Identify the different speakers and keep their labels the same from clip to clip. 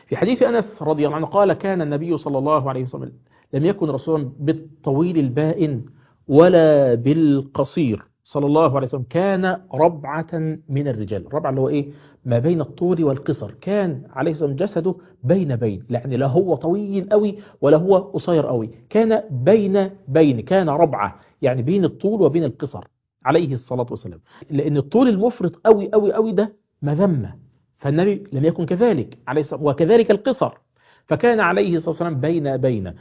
Speaker 1: في حديث أنس رضي الله عنه قال كان النبي صلى الله عليه وسلم لم يكن رسولا بالطويل البائن ولا بالقصير صلى الله عليه وسلم كان ربعة من الرجال الربعة اللي هو إيه ما بين الطول والقصر كان عليه السلام جسده بين بين يعني لا هو طويل قوي ولا هو قصير قوي كان بين بين كان ربعة يعني بين الطول وبين القصر عليه الصلاة والسلام لأن الطول المفرط قوي قوي قوي ده مذمة فالنبي لم يكن كذلك عليه الصلاة وكذلك القصر فكان عليه الصلاة والسلام بين بين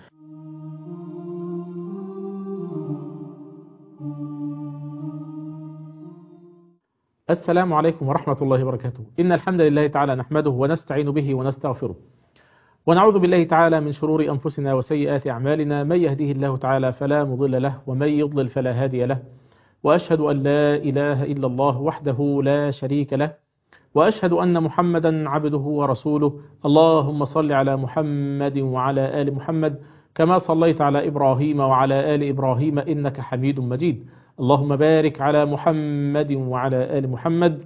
Speaker 1: السلام عليكم ورحمة الله وبركاته إن الحمد لله تعالى نحمده ونستعين به ونستغفره ونعوذ بالله تعالى من شرور أنفسنا وسيئات أعمالنا من يهديه الله تعالى فلا مضل له ومن يضلل فلا هادي له وأشهد أن لا إله إلا الله وحده لا شريك له وأشهد أن محمدا عبده ورسوله اللهم صل على محمد وعلى آل محمد كما صليت على إبراهيم وعلى آل إبراهيم إنك حميد مجيد اللهم بارك على محمد وعلى آل محمد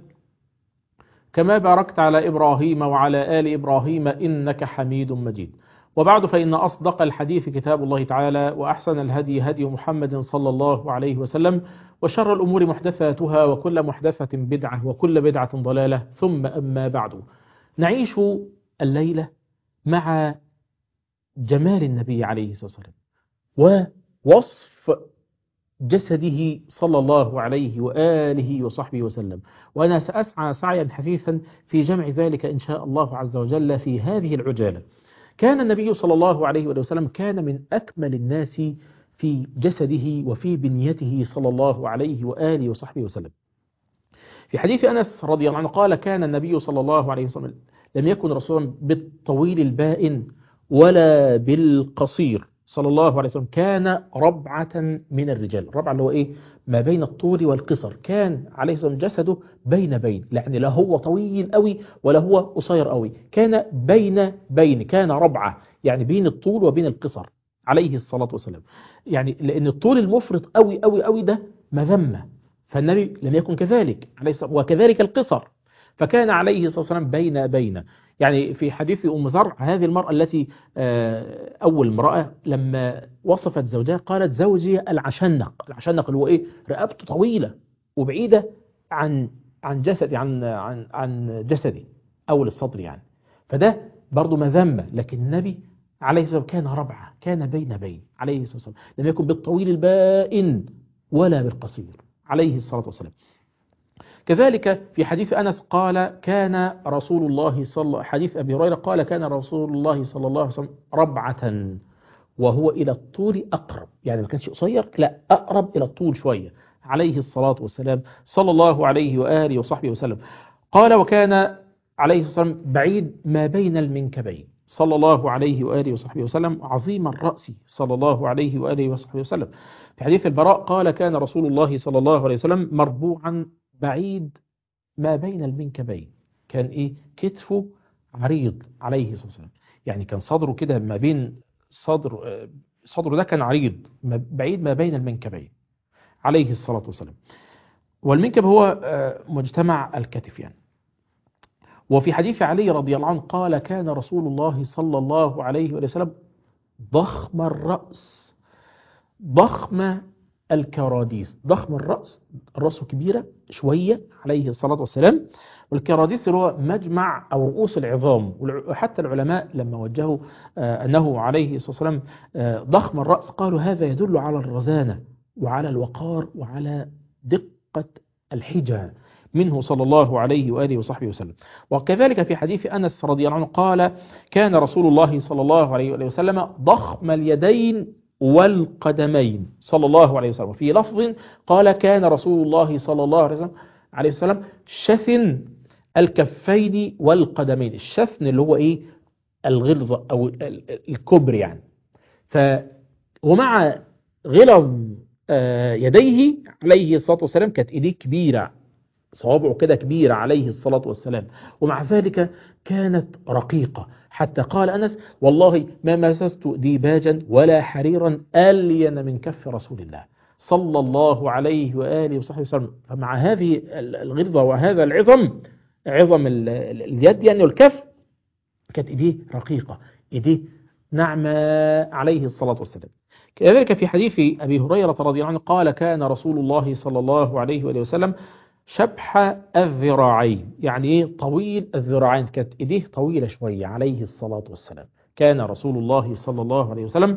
Speaker 1: كما باركت على إبراهيم وعلى آل إبراهيم إنك حميد مجيد وبعد فإن أصدق الحديث كتاب الله تعالى وأحسن الهدي هدي محمد صلى الله عليه وسلم وشر الأمور محدثاتها وكل محدثة بدعة وكل بدعة ضلالة ثم أما بعد نعيش الليلة مع جمال النبي عليه الصلاة والسلام ووصف جسده صلى الله عليه وآله وصحبه وسلم وأنا سأسعى سعيا حثيثا في جمع ذلك إن شاء الله عز وجل في هذه العجالة كان النبي صلى الله عليه وسلم كان من أكمل الناس في جسده وفي بنيته صلى الله عليه وآله وصحبه وسلم في حديث أنس رضي الله عنه قال كان النبي صلى الله عليه وسلم لم يكن رسولا بالطويل البائن ولا بالقصير صلى الله عليه وسلم كان ربعة من الرجال الربعة اللي هو إيه ما بين الطول والقصر كان عليه السلام جسده بين بين يعني لا هو طويل قوي ولا هو قصير قوي كان بين بين كان ربعة يعني بين الطول وبين القصر عليه الصلاة والسلام يعني لأن الطول المفرط قوي قوي قوي ده مذمة فالنبي لم يكن كذلك عليه الصلاة وكذلك القصر فكان عليه الصلاة والسلام بين بين يعني في حديث أم زرع هذه المرأة التي أول امرأة لما وصفت زوجها قالت زوجي العشنق العشنق اللي هو إيه رقبته طويلة وبعيدة عن عن جسدي عن عن عن جسدي أول الصدر يعني فده برضه مذمة لكن النبي عليه الصلاة والسلام كان ربعة كان بين بين عليه الصلاة والسلام لم يكن بالطويل البائن ولا بالقصير عليه الصلاة والسلام كذلك في حديث أنس قال كان رسول الله صلى حديث أبي هريرة قال كان رسول الله صلى الله عليه وسلم ربعة وهو إلى الطول أقرب يعني ما كانش قصير لا أقرب إلى الطول شوية عليه الصلاة والسلام صلى الله عليه وآله وصحبه وسلم قال وكان عليه الصلاة والسلام بعيد ما بين المنكبين صلى الله عليه وآله وصحبه وسلم عظيم الرأس صلى الله عليه وآله وصحبه وسلم في حديث البراء قال كان رسول الله صلى الله عليه وسلم مربوعا بعيد ما بين المنكبين كان ايه كتفه عريض عليه الصلاة والسلام يعني كان صدره كده ما بين صدر صدره ده كان عريض بعيد ما بين المنكبين عليه الصلاة والسلام والمنكب هو مجتمع الكتف يعني وفي حديث علي رضي الله عنه قال كان رسول الله صلى الله عليه وسلم ضخم الرأس ضخم الكراديس ضخم الرأس رأسه كبيرة شوية عليه الصلاة والسلام والكراديس اللي هو مجمع أو رؤوس العظام وحتى العلماء لما وجهوا أنه عليه الصلاة والسلام ضخم الرأس قالوا هذا يدل على الرزانة وعلى الوقار وعلى دقة الحجة منه صلى الله عليه وآله وصحبه وسلم وكذلك في حديث أنس رضي الله عنه قال كان رسول الله صلى الله عليه وآله وسلم ضخم اليدين والقدمين صلى الله عليه وسلم في لفظ قال كان رسول الله صلى الله عليه وسلم عليه وسلم شثن الكفين والقدمين الشثن اللي هو ايه الغلظة او الكبر يعني ف ومع غلظ يديه عليه الصلاة والسلام كانت ايديه كبيرة صوابعه كده كبيرة عليه الصلاة والسلام ومع ذلك كانت رقيقة حتى قال أنس والله ما مسست ديباجا ولا حريرا ألين من كف رسول الله صلى الله عليه وآله وصحبه وسلم فمع هذه الغلظة وهذا العظم عظم اليد يعني والكف كانت إيديه رقيقة إيديه نعمة عليه الصلاة والسلام كذلك في حديث أبي هريرة رضي الله عنه قال كان رسول الله صلى الله عليه وآله وسلم شبح الذراعين يعني ايه طويل الذراعين كانت ايديه طويلة شوية عليه الصلاة والسلام كان رسول الله صلى الله عليه وسلم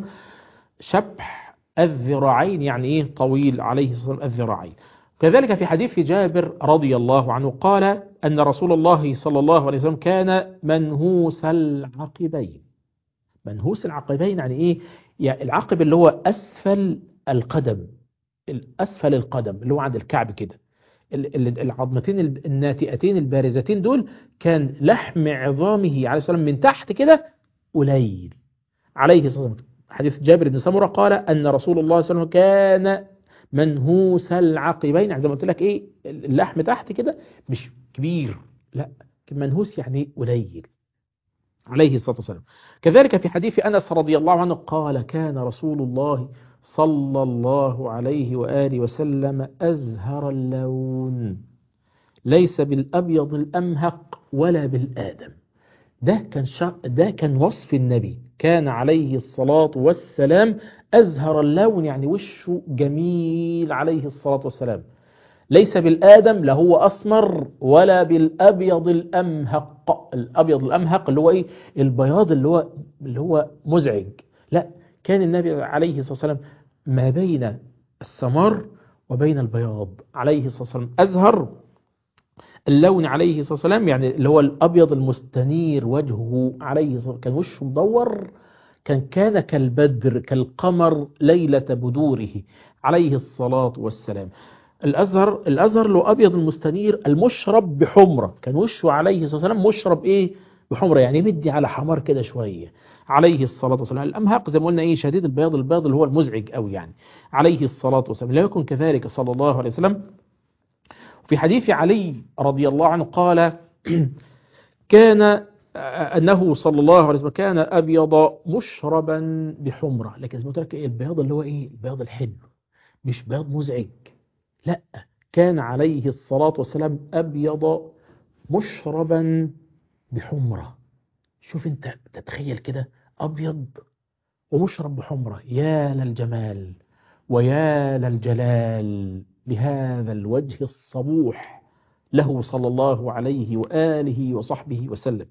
Speaker 1: شبح الذراعين يعني ايه طويل عليه الصلاة والسلام الذراعين كذلك في حديث جابر رضي الله عنه قال أن رسول الله صلى الله عليه وسلم كان منهوس العقبين منهوس العقبين يعني ايه يعني العقب اللي هو أسفل القدم أسفل القدم اللي هو عند الكعب كده العظمتين الناتئتين البارزتين دول كان لحم عظامه عليه السلام من تحت كده قليل عليه الصلاة والسلام حديث جابر بن سمرة قال أن رسول الله صلى الله عليه وسلم كان منهوس العقبين زي ما قلت لك ايه اللحم تحت كده مش كبير لا منهوس يعني قليل عليه الصلاة والسلام كذلك في حديث أنس رضي الله عنه قال كان رسول الله صلى الله عليه وآله وسلم أزهر اللون ليس بالأبيض الأمهق ولا بالآدم ده كان شا... ده كان وصف النبي كان عليه الصلاة والسلام أزهر اللون يعني وشه جميل عليه الصلاة والسلام ليس بالآدم لا هو أسمر ولا بالأبيض الأمهق الأبيض الأمهق اللي هو إيه البياض اللي هو اللي هو مزعج لا كان النبي عليه الصلاة والسلام ما بين السمر وبين البياض عليه الصلاة والسلام أزهر اللون عليه الصلاة والسلام يعني اللي هو الأبيض المستنير وجهه عليه الصلاة والسلام كان وشه مدور كان كان كالبدر كالقمر ليلة بدوره عليه الصلاة والسلام الأزهر الأزهر له أبيض المستنير المشرب بحمرة كان وشه عليه الصلاة والسلام مشرب إيه بحمرة يعني مدي على حمار كده شوية عليه الصلاة والسلام الأمهق زي ما قلنا إيه شديد البياض البياض اللي هو المزعج أوي يعني عليه الصلاة والسلام لا يكن كذلك صلى الله عليه وسلم في حديث علي رضي الله عنه قال كان أنه صلى الله عليه وسلم كان أبيض مشربا بحمرة لكن زي ما قلت لك إيه البياض اللي هو إيه البياض الحلو مش بياض مزعج لا كان عليه الصلاة والسلام أبيض مشربا بحمرة شوف انت تتخيل كده أبيض ومشرب بحمرة يا للجمال ويا للجلال لهذا الوجه الصبوح له صلى الله عليه وآله وصحبه وسلم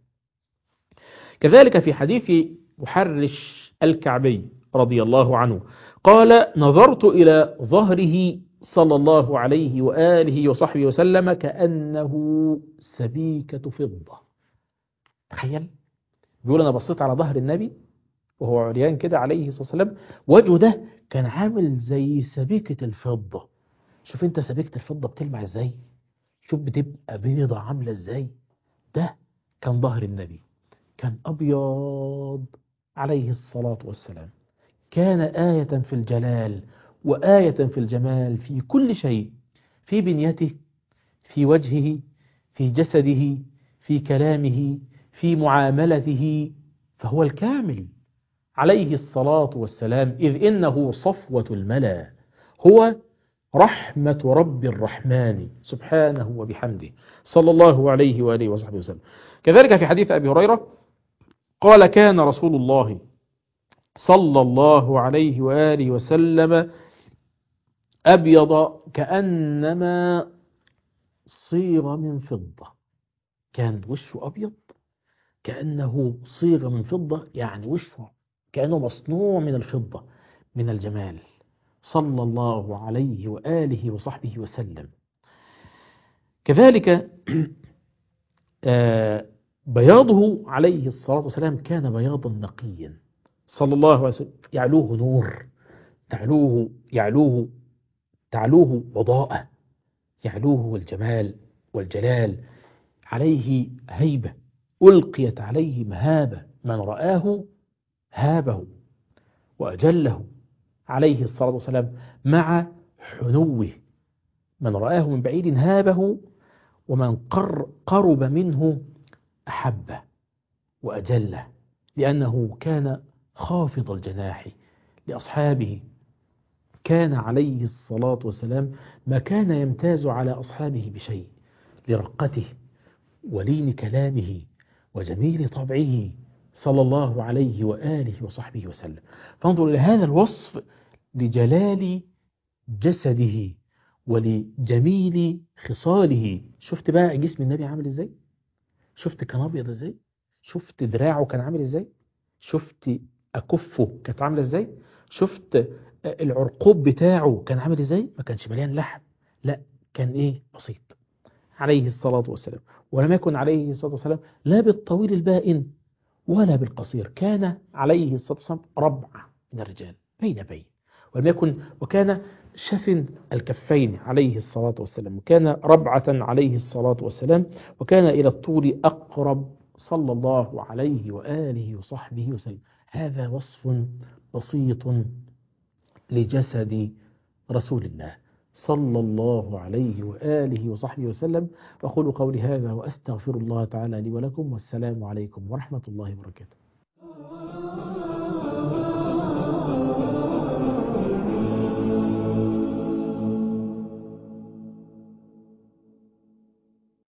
Speaker 1: كذلك في حديث محرش الكعبي رضي الله عنه قال نظرت إلى ظهره صلى الله عليه وآله وصحبه وسلم كأنه سبيكة فضة تخيل بيقول أنا بصيت على ظهر النبي وهو عريان كده عليه الصلاة والسلام وجهه ده كان عامل زي سبيكة الفضة شوف انت سبيكة الفضة بتلمع ازاي شوف بتبقى بيضة عاملة ازاي ده كان ظهر النبي كان أبيض عليه الصلاة والسلام كان آية في الجلال وآية في الجمال في كل شيء في بنيته في وجهه في جسده في كلامه في معاملته فهو الكامل عليه الصلاة والسلام إذ إنه صفوة الملا هو رحمة رب الرحمن سبحانه وبحمده صلى الله عليه وآله وصحبه وسلم كذلك في حديث أبي هريرة قال كان رسول الله صلى الله عليه وآله وسلم أبيض كأنما صيغ من فضة كان وشه أبيض كأنه صيغ من فضة يعني وشه كأنه مصنوع من الفضة من الجمال صلى الله عليه وآله وصحبه وسلم كذلك بياضه عليه الصلاة والسلام كان بياضا نقيا صلى الله عليه وسلم يعلوه نور تعلوه يعلوه تعلوه وضاءة يعلوه الجمال والجلال عليه هيبة ألقيت عليه مهابة من رآه هابه وأجله عليه الصلاة والسلام مع حنوه من رآه من بعيد هابه ومن قر قرب منه أحبه وأجله لأنه كان خافض الجناح لأصحابه كان عليه الصلاة والسلام ما كان يمتاز على أصحابه بشيء لرقته ولين كلامه وجميل طبعه صلى الله عليه وآله وصحبه وسلم فانظر إلى هذا الوصف لجلال جسده ولجميل خصاله شفت بقى جسم النبي عامل ازاي شفت كان ابيض ازاي شفت دراعه كان عامل ازاي شفت اكفه كانت عامله ازاي شفت العرقوب بتاعه كان عامل ازاي ما كانش مليان لحم لا كان ايه بسيط عليه الصلاة والسلام ولم يكن عليه الصلاة والسلام لا بالطويل البائن ولا بالقصير كان عليه الصلاة والسلام ربع من الرجال بين بين ولم يكن وكان شفن الكفين عليه الصلاة والسلام وكان ربعة عليه الصلاة والسلام وكان إلى الطول أقرب صلى الله عليه وآله وصحبه وسلم هذا وصف بسيط لجسد رسول الله صلى الله عليه وآله وصحبه وسلم وأقول قولي هذا وأستغفر الله تعالى لي ولكم والسلام عليكم ورحمة الله وبركاته